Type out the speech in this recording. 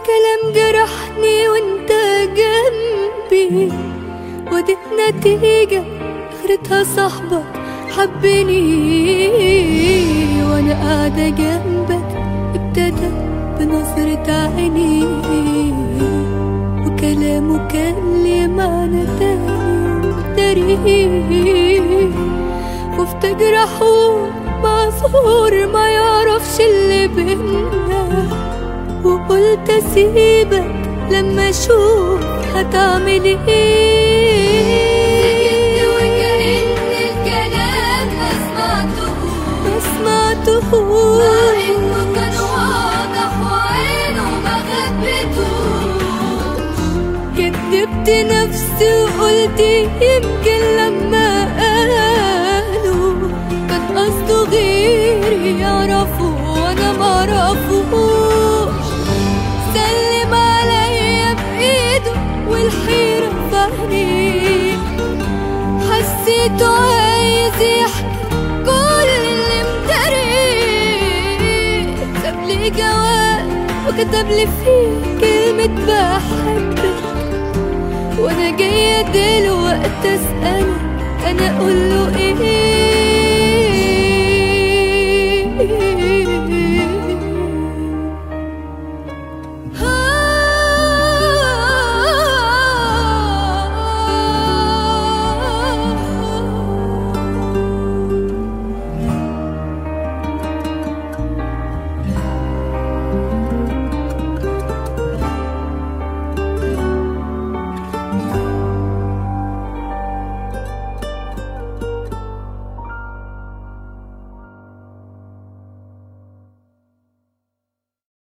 كلام جرحني وانت جنبي ودي النتيجة اخرتها صاحبك حبني وانا قاعدة جنبك ابتدى بنظرة عيني وكلامه كان لي معنى تاني داري وفي تجرحه معذور ما يعرفش اللي بينا وقلت اسيبك لما اشوف هتعمل ايه وكأن الكلام ما سمعتهوش ما سمعتهوش مع إنه كان واضح وعينه ما خبتوش كدبت نفسي وقلت يمكن لما قالوا كان قصده غيري يعرفه وانا معرفوش سلم عليا بايده والحيرة في عينيه حسيته عايز يحكي كل اللي مداريه ساب لي جواب وكتب لي فيه كلمة بحبك وانا جاية دلوقتي اسألك انا اقول له ايه